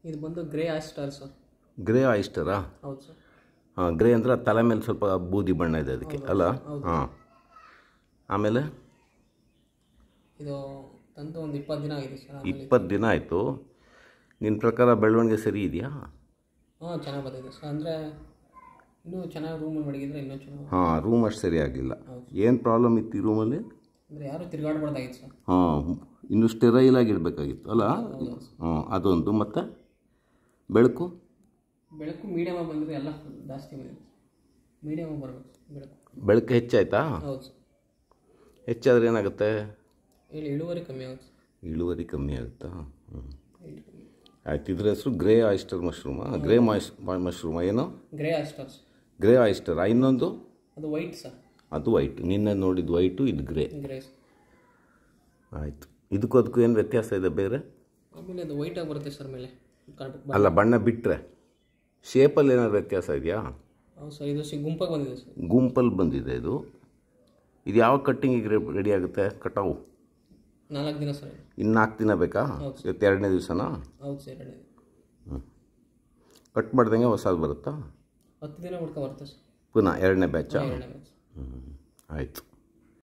ಇದು ಬಂದು grey oyster sir grey ಆಯಿಸ್ಟರಾ ಹೌದು ಸರ್ ಹಾಂ ಗ್ರೇ ಅಂದರೆ ತಲೆ ಮೇಲೆ ಸ್ವಲ್ಪ ಬೂದಿ ಬಣ್ಣ ಇದೆ ಅದಕ್ಕೆ ಅಲ್ಲ ಹಾಂ ಆಮೇಲೆ ಇದು ತಂದು ಒಂದು ಇಪ್ಪತ್ತು ದಿನ ಆಗಿದೆ ಸರ್ ಆಮೇಲೆ ಇಪ್ಪತ್ತು ದಿನ ಆಯಿತು ನಿನ್ನ ಪ್ರಕಾರ ಬೆಳವಣಿಗೆ ಸರಿ ಇದೆಯಾ ಹಾಂ ಚೆನ್ನಾಗಿ ಬಂದಿದೆ ಸರ್ ಅಂದರೆ ಇನ್ನೂ ಚೆನ್ನಾಗಿ ರೂಮಲ್ಲಿ ಮಡಗಿದ್ರೆ ಇನ್ನೂ ಚೆನ್ನಾಗಿ ಹಾಂ ರೂಮ್ ಅಷ್ಟು ಸರಿ ಆಗಲಿಲ್ಲ ಏನು ಪ್ರಾಬ್ಲಮ್ ಇತ್ತು ಈ ರೂಮಲ್ಲಿ ಅಂದರೆ ಯಾರೂ ತಿರುಗಾಡ್ಬಾರ್ದಾಗಿತ್ತು ಸರ್ ಹಾಂ ಇನ್ನು ಸ್ಟೆರೈಲ್ ಆಗಿರಬೇಕಾಗಿತ್ತು ಅಲ್ಲ ಹಾಂ ಅದೊಂದು ಮತ್ತು ಬೆಳಕು ಬೆಳಕು ಮೀಡಿಯಮಾಗಿ ಬಂದರೆ ಎಲ್ಲ ಜಾಸ್ತಿ ಬಂದಿದೆ ಮೀಡಿಯಮಾಗಿ ಬರಬೇಕು ಬೆಳಕು ಬೆಳಕು ಹೆಚ್ಚಾಯ್ತಾ ಹೌದು ಸರ್ ಹೆಚ್ಚಾದ್ರೆ ಏನಾಗುತ್ತೆ ಇಲ್ಲಿ ಇಳುವರಿ ಕಮ್ಮಿ ಆಗುತ್ತೆ ಇಳುವರಿ ಕಮ್ಮಿ ಆಗುತ್ತಾ ಹ್ಞೂ ಸರ್ ಆಯ್ತು ಇದ್ರ ಹೆಸರು ಗ್ರೇ ಆಯಿಸ್ಟರ್ ಮಶ್ರೂಮಾ ಗ್ರೇ ಮಾಯ್ಸ್ ಮಶ್ರೂಮಾ ಏನು ಗ್ರೇ ಆಸ್ಟಾರ್ಸ್ ಗ್ರೇ ಆಯಿಸ್ಟರಾ ಇನ್ನೊಂದು ಅದು ವೈಟ್ ಸರ್ ಅದು ವೈಟ್ ನಿನ್ನೆ ನೋಡಿದ್ದು ವೈಟು ಇದು ಗ್ರೇ ಗ್ರೇ ಆಯಿತು ಇದಕ್ಕೂ ಅದಕ್ಕೂ ಏನು ವ್ಯತ್ಯಾಸ ಇದೆ ಬೇರೆ ಆಮೇಲೆ ಅದು ವೈಟಾಗಿ ಬರುತ್ತೆ ಸರ್ ಮೇಲೆ ಕಾಣ್- ಅಲ್ಲ ಬಣ್ಣ ಬಿಟ್ಟರೆ ಶೇಪಲ್ಲಿ ಏನಾದ್ರು ವ್ಯತ್ಯಾಸ ಇದೆಯಾ ಹೌದು ಸರ್ ಇದು ಸಿ ಗುಂಪಾಗಿ ಬಂದಿದೆ ಸರ್ ಗುಂಪಲ್ಲಿ ಬಂದಿದೆ ಇದು ಇದು ಯಾವ ಕಟ್ಟಿಂಗಿಗೆ ರೆಡಿ ಆಗುತ್ತೆ ಕಟಾವು ನಾಲ್ಕು ದಿನ ಸರ್ ಇದು. ಇನ್ನು ನಾಲ್ಕು ದಿನ ಬೇಕಾ ಇವತ್ತು ಎರಡನೇ ದಿವಸನಾ ಹೌದು ಸರ್ ಎರಡನೇ ಕಟ್ ಮಾಡ್ದಂಗೆ ಹೊಸದು ಬರುತ್ತಾ ಹತ್ತು ದಿನ ಹುಡ್ಕೊ ಬರುತ್ತೆ ಸರ್ ಪುನಃ ಎರಡನೇ ಬ್ಯಾಚಾ ಎರಡನೇ ಬ್ಯಾಚ್ ಹ್ಞೂ ಆಯಿತು